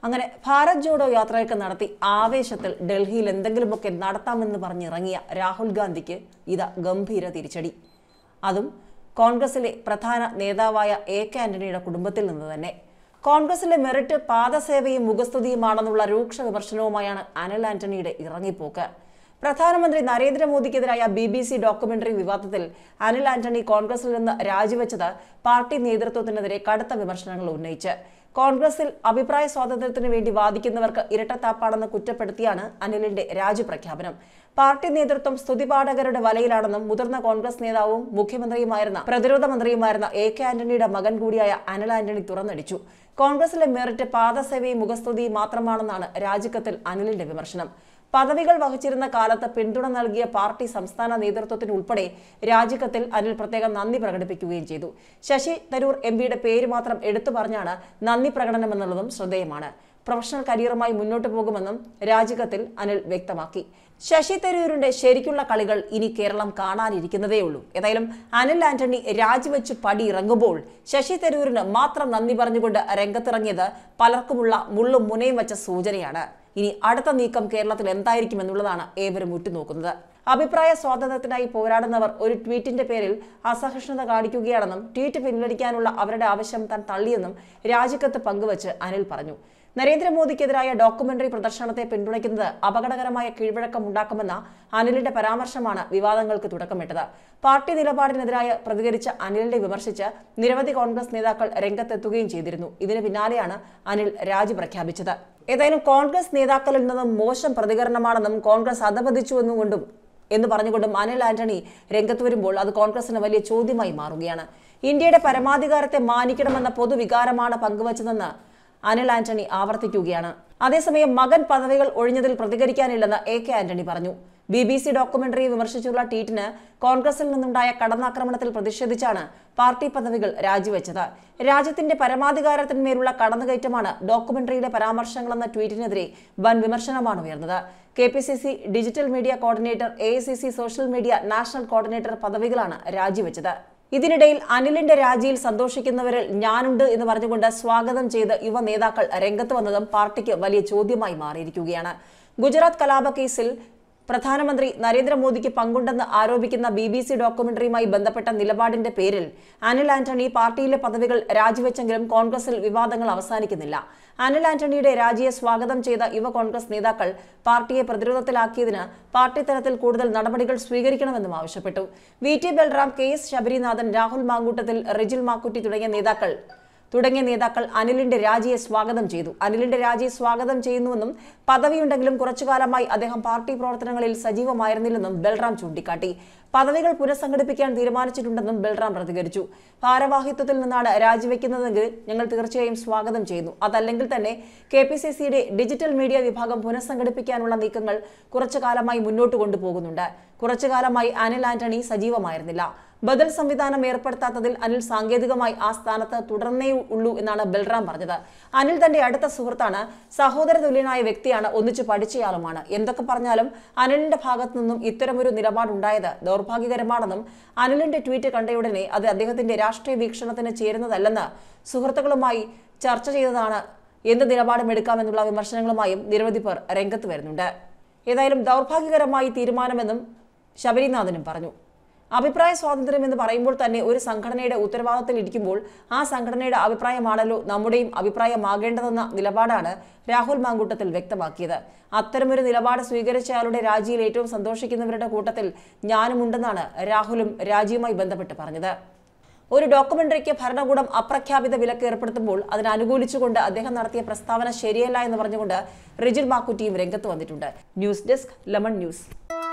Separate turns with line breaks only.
അങ്ങനെ ഭാരത് ജോഡോ യാത്രയൊക്കെ നടത്തി ആവേശത്തിൽ ഡൽഹിയിൽ എന്തെങ്കിലുമൊക്കെ നടത്താമെന്ന് പറഞ്ഞിറങ്ങിയ രാഹുൽ ഗാന്ധിക്ക് ഇതാ ഗംഭീര തിരിച്ചടി അതും കോൺഗ്രസിലെ പ്രധാന നേതാവായ എ കെ ആന്റണിയുടെ കുടുംബത്തിൽ നിന്ന് തന്നെ കോൺഗ്രസിലെ മെറിറ്റ് പാദസേവയും മുഖസ്തുതിയുമാണെന്നുള്ള രൂക്ഷ വിമർശനവുമായാണ് അനിൽ ആന്റണിയുടെ ഇറങ്ങിപ്പോക്ക് പ്രധാനമന്ത്രി നരേന്ദ്രമോദിക്കെതിരായ ബി ബി സി ഡോക്യുമെന്ററി വിവാദത്തിൽ അനിൽ ആന്റണി കോൺഗ്രസിൽ നിന്ന് രാജിവെച്ചത് പാർട്ടി നേതൃത്വത്തിനെതിരെ കടുത്ത വിമർശനങ്ങൾ ഉന്നയിച്ച് കോൺഗ്രസിൽ അഭിപ്രായ സ്വാതന്ത്ര്യത്തിന് വേണ്ടി വാദിക്കുന്നവർക്ക് ഇരട്ടത്താപ്പാണെന്ന് കുറ്റപ്പെടുത്തിയാണ് അനിലിന്റെ രാജിപ്രഖ്യാപനം പാർട്ടി നേതൃത്വം സ്തുതിപാഠകരുടെ വലയിലാണെന്നും മുതിർന്ന കോൺഗ്രസ് നേതാവും മുഖ്യമന്ത്രിയുമായിരുന്ന പ്രതിരോധ മന്ത്രിയുമായിരുന്ന എ കെ ആന്റണിയുടെ മകൻ കൂടിയായ അനിൽ ആന്റണി തുറന്നടിച്ചു കോൺഗ്രസിലെ മെറിറ്റ് പാദസേവയും മുഖസ്തുതിയും മാത്രമാണെന്നാണ് രാജിക്കത്തിൽ അനിലിന്റെ വിമർശനം പദവികൾ വഹിച്ചിരുന്ന കാലത്ത് പിന്തുണ നൽകിയ പാർട്ടി സംസ്ഥാന നേതൃത്വത്തിന് ഉൾപ്പെടെ രാജിക്കത്തിൽ അനിൽ പ്രത്യേകം നന്ദി പ്രകടിപ്പിക്കുകയും ചെയ്തു ശശി തരൂർ എം പിയുടെ പേര് മാത്രം എടുത്തു പറഞ്ഞാണ് നന്ദി പ്രകടനമെന്നുള്ളതും ശ്രദ്ധേയമാണ് പ്രൊഫഷണൽ കരിയറുമായി മുന്നോട്ട് പോകുമെന്നും രാജികത്തിൽ അനിൽ വ്യക്തമാക്കി ശശി തരൂരിന്റെ ശരിക്കുള്ള കളികൾ ഇനി കേരളം കാണാനിരിക്കുന്നതേ ഉള്ളൂ ഏതായാലും അനിൽ ആന്റണി രാജിവെച്ച് പടി ഇറങ്ങുമ്പോൾ ശശി തരൂരിന് മാത്രം നന്ദി പറഞ്ഞുകൊണ്ട് രംഗത്തിറങ്ങിയത് പലർക്കുമുള്ള മുള്ളും മുനയും വെച്ച സൂചനയാണ് ഇനി അടുത്ത നീക്കം കേരളത്തിൽ എന്തായിരിക്കും എന്നുള്ളതാണ് ഏവരും ഉറ്റുനോക്കുന്നത് അഭിപ്രായ സ്വാതന്ത്ര്യത്തിനായി പോരാടുന്നവർ ഒരു ട്വീറ്റിന്റെ പേരിൽ അസഹിഷ്ണുത കാണിക്കുകയാണെന്നും ട്വീറ്റ് പിൻവലിക്കാനുള്ള അവരുടെ ആവശ്യം താൻ തള്ളിയെന്നും രാജിക്കത്ത് പങ്കുവച്ച് അനിൽ പറഞ്ഞു നരേന്ദ്രമോദിക്കെതിരായ ഡോക്യുമെന്ററി പ്രദർശനത്തെ പിന്തുണയ്ക്കുന്നത് അപകടകരമായ കീഴ്വഴക്കം ഉണ്ടാക്കുമെന്ന അനിലിന്റെ പരാമർശമാണ് വിവാദങ്ങൾക്ക് തുടക്കമിട്ടത് പാർട്ടി നിലപാടിനെതിരായ പ്രതികരിച്ച അനിലിനെ വിമർശിച്ച് നിരവധി കോൺഗ്രസ് നേതാക്കൾ രംഗത്തെത്തുകയും ചെയ്തിരുന്നു ഇതിന് പിന്നാലെയാണ് അനിൽ രാജി പ്രഖ്യാപിച്ചത് ഏതായാലും കോൺഗ്രസ് നേതാക്കളിൽ നിന്നും മോശം പ്രതികരണമാണെന്നും കോൺഗ്രസ് അധപതിച്ചുവെന്നും കൊണ്ടും എന്ന് പറഞ്ഞുകൊണ്ടും അനിൽ ആന്റണി രംഗത്ത് വരുമ്പോൾ അത് കോൺഗ്രസിന് വലിയ ചോദ്യമായി മാറുകയാണ് ഇന്ത്യയുടെ പരമാധികാരത്തെ മാനിക്കണമെന്ന പൊതുവികാരമാണ് പങ്കുവച്ചതെന്ന് അനിൽ ആന്റണി ആവർത്തിക്കുകയാണ് അതേസമയം മകൻ പദവികൾ ഒഴിഞ്ഞതിൽ പ്രതികരിക്കാനില്ലെന്ന് എ കെ ആന്റണി പറഞ്ഞു ബി ബി സി ഡോക്യുമെന്ററി വിമർശിച്ചുള്ള ട്വീറ്റിന് കോൺഗ്രസിൽ നിന്നുണ്ടായ കടന്നാക്രമണത്തിൽ പ്രതിഷേധിച്ചാണ് പാർട്ടി പദവികൾ രാജിവെച്ചത് രാജ്യത്തിന്റെ പരമാധികാരത്തിന്മേലുള്ള കടന്നുകയറ്റമാണ് ഡോക്യുമെന്ററിയിലെ പരാമർശങ്ങളെന്ന ട്വീറ്റിനെതിരെ വൻ വിമർശനമാണ് ഉയർന്നത് K P C C digital media coordinator A I C C social media national coordinator പദവികളാണ് രാജിവെച്ചത് ഇതിനിടയിൽ അനിലിന്റെ രാജിയിൽ സന്തോഷിക്കുന്നവരിൽ ഞാനുണ്ട് എന്ന് പറഞ്ഞുകൊണ്ട് സ്വാഗതം ചെയ്ത് യുവ നേതാക്കൾ രംഗത്ത് വന്നതും പാർട്ടിക്ക് വലിയ ചോദ്യമായി മാറിയിരിക്കുകയാണ് ഗുജറാത്ത് കലാപ കേസിൽ പ്രധാനമന്ത്രി നരേന്ദ്രമോദിക്ക് പങ്കുണ്ടെന്ന് ആരോപിക്കുന്ന ബി ബി സി ഡോക്യുമെന്ററിയുമായി ബന്ധപ്പെട്ട നിലപാടിന്റെ പേരിൽ അനിൽ ആന്റണി പാർട്ടിയിലെ പദവികൾ രാജിവെച്ചെങ്കിലും കോൺഗ്രസിൽ വിവാദങ്ങൾ അവസാനിക്കുന്നില്ല അനിൽ ആന്റണിയുടെ രാജിയെ സ്വാഗതം ചെയ്ത യുവ കോൺഗ്രസ് നേതാക്കൾ പാർട്ടിയെ പ്രതിരോധത്തിലാക്കിയതിന് പാർട്ടി തലത്തിൽ കൂടുതൽ നടപടികൾ സ്വീകരിക്കണമെന്നും ആവശ്യപ്പെട്ടു V T Balram K S Sabarinathan Rahul Mamkootathil Rijil Makkutty തുടങ്ങിയ നേതാക്കൾ തുടങ്ങിയ നേതാക്കൾ അനിലിന്റെ രാജിയെ സ്വാഗതം ചെയ്തു അനിലിന്റെ രാജിയെ സ്വാഗതം ചെയ്യുന്നുവെന്നും പദവിയുണ്ടെങ്കിലും കുറച്ചുകാലമായി അദ്ദേഹം പാർട്ടി പ്രവർത്തനങ്ങളിൽ സജീവമായിരുന്നില്ലെന്നും ബൽറാം ചൂണ്ടിക്കാട്ടി പദവികൾ പുനഃസംഘടിപ്പിക്കാൻ തീരുമാനിച്ചിട്ടുണ്ടെന്നും ബൽറാം പ്രതികരിച്ചു ഭാരവാഹിത്വത്തിൽ നിന്നാണ് രാജിവെക്കുന്നതെങ്കിൽ ഞങ്ങൾ തീർച്ചയായും സ്വാഗതം ചെയ്യുന്നു അതല്ലെങ്കിൽ തന്നെ കെ പി സി സിയുടെ ഡിജിറ്റൽ മീഡിയ വിഭാഗം പുനഃസംഘടിപ്പിക്കാനുള്ള നീക്കങ്ങൾ കുറച്ചു കാലമായി മുന്നോട്ട് കൊണ്ടുപോകുന്നുണ്ട് കുറച്ചു കാലമായി അനിൽ ആന്റണി സജീവമായിരുന്നില്ല ബദൽ സംവിധാനം ഏർപ്പെടുത്താത്തതിൽ അനിൽ സാങ്കേതികമായി ആ സ്ഥാനത്ത് തുടർന്നേ ഉള്ളൂ എന്നാണ് ബൽറാം പറഞ്ഞത് അനിൽ തന്റെ അടുത്ത സുഹൃത്താണ് സഹോദര തുല്യനായ വ്യക്തിയാണ് ഒന്നിച്ചു പഠിച്ചയാളുമാണ് എന്തൊക്കെ പറഞ്ഞാലും അനിലിന്റെ ഭാഗത്തു നിന്നും ഇത്തരമൊരു നിലപാടുണ്ടായത് ദൗർഭാഗ്യകരമാണെന്നും അനിലിന്റെ ട്വീറ്റ് കണ്ടയുടനെ അത് അദ്ദേഹത്തിന്റെ രാഷ്ട്രീയ വീക്ഷണത്തിന് ചേരുന്നതല്ലെന്ന് സുഹൃത്തുക്കളുമായി ചർച്ച ചെയ്തതാണ് എന്ത് നിലപാടും എടുക്കാമെന്നുള്ള വിമർശനങ്ങളുമായും നിരവധി പേർ രംഗത്ത് വരുന്നുണ്ട് ഏതായാലും ദൗർഭാഗ്യകരമായി തീരുമാനമെന്നും ശബരിനാഥനും പറഞ്ഞു അഭിപ്രായ സ്വാതന്ത്ര്യം എന്ന് പറയുമ്പോൾ തന്നെ ഒരു സംഘടനയുടെ ഉത്തരവാദിത്തത്തിൽ ഇരിക്കുമ്പോൾ ആ സംഘടനയുടെ അഭിപ്രായമാണല്ലോ നമ്മുടെയും അഭിപ്രായമാകേണ്ടതെന്ന നിലപാടാണ് രാഹുൽ മാങ്കൂട്ടത്തിൽ വ്യക്തമാക്കിയത് അത്തരമൊരു നിലപാട് സ്വീകരിച്ചയാളുടെ രാജിയിൽ ഏറ്റവും സന്തോഷിക്കുന്നവരുടെ കൂട്ടത്തിൽ ഞാനുമുണ്ടെന്നാണ് രാഹുലും രാജിയുമായി ബന്ധപ്പെട്ട് പറഞ്ഞത് ഒരു ഡോക്യുമെന്ററിക്ക് ഭരണകൂടം അപ്രഖ്യാപിത വിലക്ക് ഏർപ്പെടുത്തുമ്പോൾ അതിനെ അനുകൂലിച്ചുകൊണ്ട് അദ്ദേഹം നടത്തിയ പ്രസ്താവന ശരിയല്ല എന്ന് പറഞ്ഞുകൊണ്ട് റിജിൽ മാക്കുറ്റിയും രംഗത്ത് വന്നിട്ടുണ്ട് ന്യൂസ് ഡെസ്ക് ലെമൺ ന്യൂസ്